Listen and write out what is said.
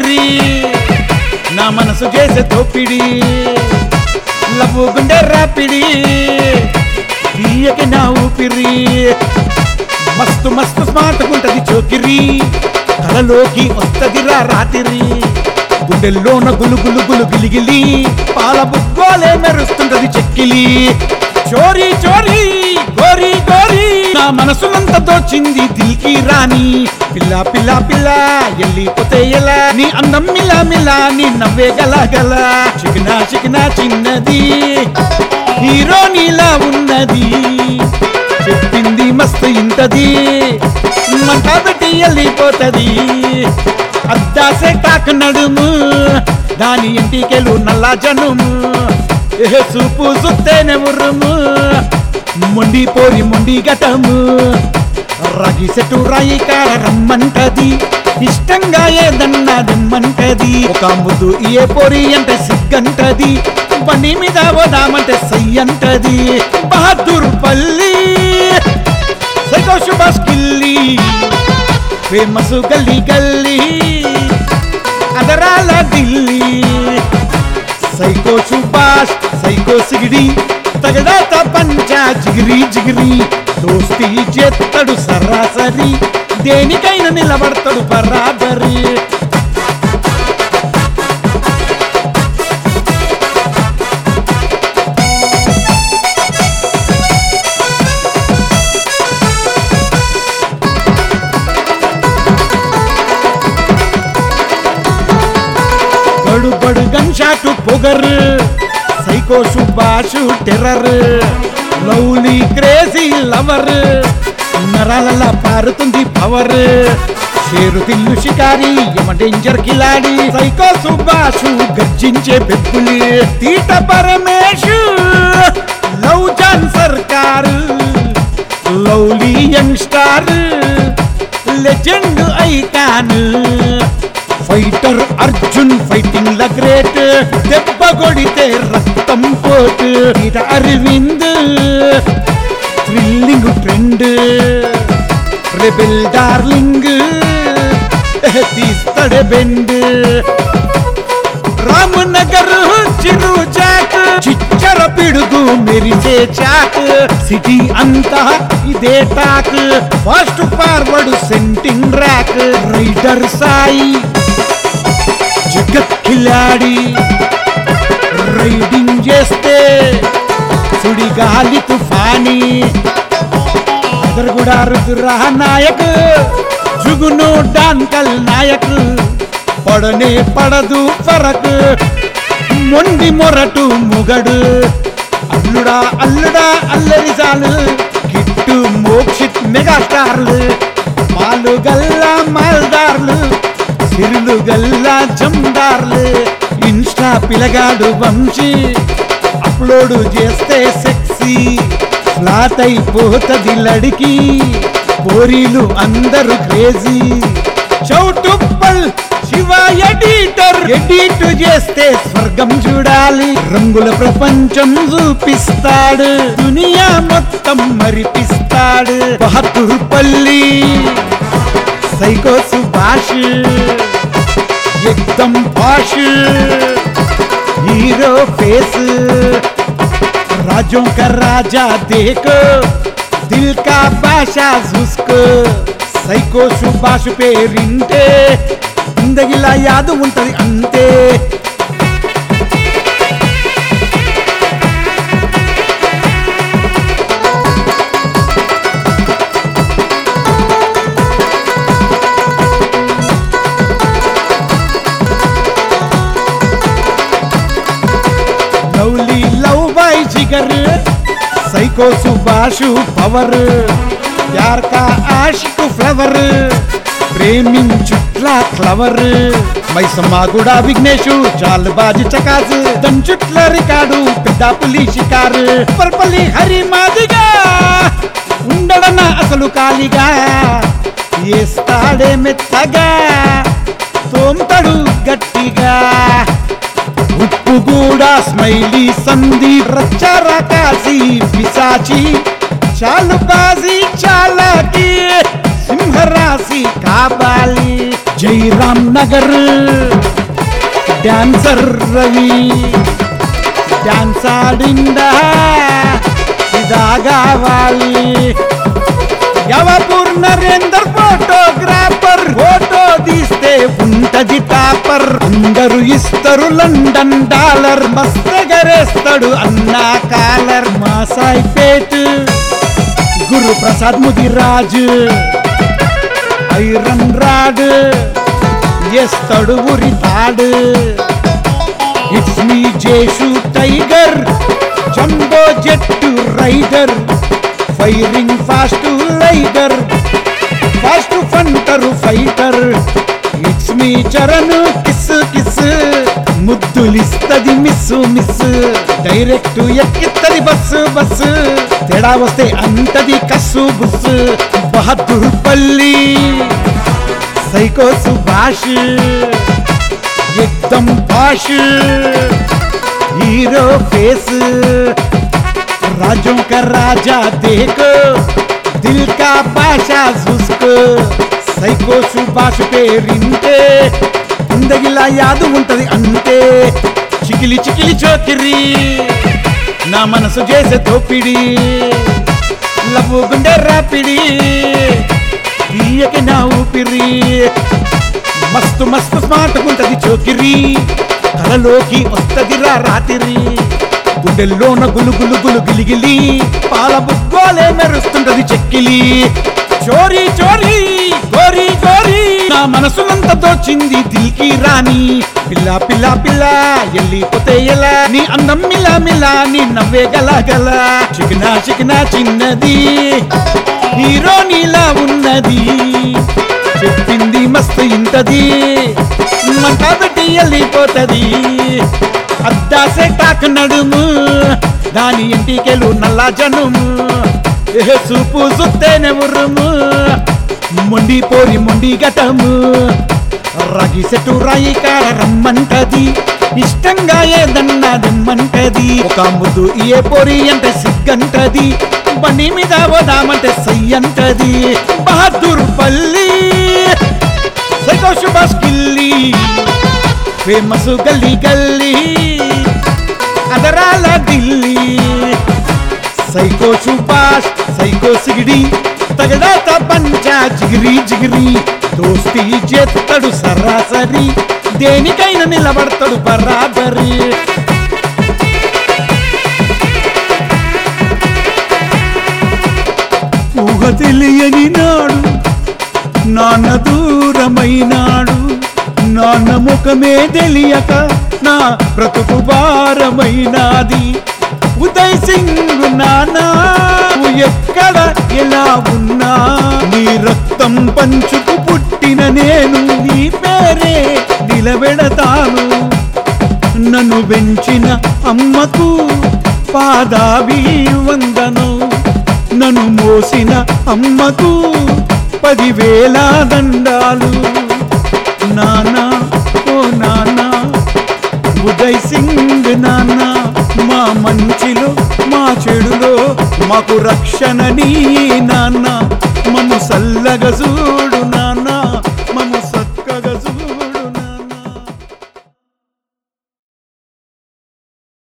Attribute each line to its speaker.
Speaker 1: పోకిరి నా మనసు చేసే తోపిడి లవ్వు గుండె రాపిడి తీయకి నా ఊపిరి మస్తు మస్తు స్మార్ట్ ఉంటది చోకిరి కలలోకి వస్తదిరా రాత్రి గుండెల్లోన గులు గులు గులు గిలిగిలి పాల బుగ్గోలే మెరుస్తుంటది చెక్కిలి చోరీ చోరీ గోరీ గోరీ నా మనసునంత దోచింది దిల్కి రాని పిల్ల పిల్ల పిల్ల ఎల్లిపోతే ఎలా నీ అందం మిలా మిలా నీ నవ్వే గల గల చికినా చికినా చిన్నది హీరో నీలా ఉన్నది చెప్పింది మస్తు ఇంటది మంట పెట్టి వెళ్ళిపోతది అద్దాసే కాక నడుము దాని ఇంటికెళ్ళు నల్ల జనుము ఏ సూపు సుత్తేనే ఉరుము మొండి పోరి మొండి గటము రగి సెట్టు రాయి కాడ రమ్మంటది ఇష్టంగా ఏదన్నా దిమ్మంటది ఒక ముద్దు ఏ పోరి అంటే సిగ్గంటది బండి మీద పోదామంటే సై అంటది బహదూర్ పల్లి సైకో సుభాష్ కిల్లి ఫేమస్ గల్లీ గల్లీ అదరాల ఢిల్లీ సైకో సుభాష్ సైకో సిగిడి తగడాత పంచ జిగిరి జిగిరి దోస్తి చేత్తడు సరాసరి దేనికైనా నిలబడతాడు బరాబరి గడుబడు గన్ షాటు పొగర్ psycho Subhash terror lovely crazy lover నరాలలా పారుతుంది పవర్ షేరు తిల్లు షికారి యమ డేంజర్ కిలాడి సైకో సుభాషు గర్జించే పెప్పులి తీట పరమేశు లవ్ జాన్ సర్కార్ lovely young star legend icon fighter Arjun fighting ల గ్రేట్ దెబ్బ కొడితే రక్తం పోటు ఇట Aravind thrilling trend rebel darling తీస్తాడే బెండ్ రామనగర్ చిరు చాక్ చిచ్చర పిడుగు మెరిసే చాక్ సిటీ అంతా ఇదే టాక్ ఫాస్ట్ ఫార్వర్డ్ సెంటింగ్ ర్యాక్ రైడర్ సాయి జగత్ ఖిలాడి రైడింగ్ చేస్తే సుడిగాలి తుఫాని అదరుగుడా రుద్రా నాయక్ జుగును డాన్కల్ నాయక్ పడనే పడదు ఫరక్ మొండి మొరటు ముగడు అల్లుడా అల్లుడా అల్లరి చాలు కిట్టు మోక్షిత్ మెగాస్టార్లు పాలు గల్లా మాల్దార్లు సిరులు గల్లా జందార్లు ఇన్స్టా పిలగాడు వంశీ అప్లోడ్ చేస్తే సెక్సీ ఫ్లాట్ అయిపోతది లడికి పోరీలు అందరూ crazy Choutuppal Shiva editor edit చేస్తే స్వర్గం చూడాలి రంగుల ప్రపంచం చూపిస్తాడు దునియా మొత్తం మరిపిస్తాడు బహదూర్పల్లి సైకో సుభాష్ ఎక్దం పాష్ हीरो फेस राजों का राजा देखो दिल का बादशाह उसको సైకో సుభాష్ పేరింటే ఇందగిలా యాదు ఉంటది అంతే లవ్లీ లవ్ బాయ్ జిగర్ సైకో సుభాషు పవర్ ప్యార్ కా ఆషిక్ ఫ్లవర్ ప్రేమించుట్లా క్లవర్ మైసమ్మ కూడా విఘ్నేషు చాలు బాజి చకాసు దంచుట్ల రికార్డు పెద్ద పులి షికారు పర్పలి హరి మాదిగా ఉండడన అసలు కాలిగా ఏస్తాడే మెత్తగా తోంతడు గట్టిగా ఉప్పు కూడా స్మైలీ సంధి రచ్చర కాసి పిశాచి చాలు బాజీ చాలాకి సింహరాశి కావాలి జైరామ్ నగర్ డాన్సర్ రవి డాన్స్ ఆడిందా ఇదా కావాలి యవపూర్ నరేందర్ ఫోటోగ్రాఫర్ ఫోటో తీస్తే ఉంటది టాపర్ అందరూ ఇస్తారు లండన్ డాలర్ మస్తగరేస్తాడు అన్నా కాలర్ మా సాయిపేట్ గురు ప్రసాద్ ముదిరాజ్ ఐరన్ రాడ్ ఎస్తడు ఉరి తాడు it's me Jesh tiger jumbo jet rider firing fast liger fast punter fighter it's me Charan kiss kiss ముద్దులిస్తది మిస్ మిస్ డైరెక్ట్ ఎక్కిత్తది బస్సు బస్సు తేడా వస్తే అంతది కస్సు బుస్సు బహదూర్ పల్లి సైకో సుభాష్ ఎక్దం పాష్ హీరో ఫేస్ राजों का राजा देखो दिल का बादशाह उसको సైకో సుభాష్ పేరింటే జిందగిలా యాదు ఉంటది అంతే చికిలి చికిలి చోకిరి నా మనసు చేసే తోపిడి లవ్వు గుండె రాపిడి తీయకి నా ఊపిరి మస్తు మస్తు స్మార్ట్ ఉంటది చోకిరి కలలోకి వస్తదిరా రాత్రి గుండెల్లోన గులు గులు గులు గిలిగిలి పాల బుగ్గోలే మెరుస్తుంటది చెక్కిలి చోరీ చోరీ గోరీ గోరీ నా మనసునంత దోచింది దిల్కి రాని పిల్ల పిల్ల పిల్ల ఎల్లిపోతే ఎలా నీ అందం మిలా మిలా నీ నవ్వే గల గల చికినా చికినా చిన్నది హీరో నీలా ఉన్నది చెప్పింది మస్తు ఇంతది మంట పెట్టి వెళ్ళిపోతది అద్దాసే టాక్ నడుము దాని ఇంటికెళ్ళు నల్ల జనుము ఏ సూపు సుత్తేనే ఉరుము మొండి పోరి మొండి గటము రాగి సెట్టు రాయి కాడ రమ్మంటది ఇష్టంగా ఏదన్నా దమ్మంటది ఒక ముద్దు ఏ పోరి అంటే సిగ్గంటది బండి మీద పోదామంటే సై అంటది బహదూర్ పల్లి సైకో సుభాష్ కిల్లి ఫేమస్ గల్లీ గల్లీ అదరాల ఢిల్లీ సైకో సుభాష్ సైకో సిగిడి తగడాత పంచా జిగిరి జిగిరి దోస్తి చేస్తాడు సరాసరి దేనికైనా నిలబడతాడు బరాబరి ఊహ తెలియని నాడు నాన్న దూరమైనాడు నాన్న ముఖమే తెలియక నా బ్రతుకు భారమైనాది ఉదయ్ సింగ్ నానా నువ్వు ఎక్కడ ఎలా ఉన్నా నీ రక్తం పంచుకు పుట్టిన నేను నీ పేరే నిలబెడతాను నన్ను పెంచిన అమ్మకు పాదాభి వందను నన్ను మోసిన అమ్మకు పదివేల దండాలు నానా ఓ నానా ఉదయ్ సింగ్ నాన్న మా మంచిలో మా చెడులో మాకు రక్షణ నీ నాన్న మమ్ము సల్లగ చూడు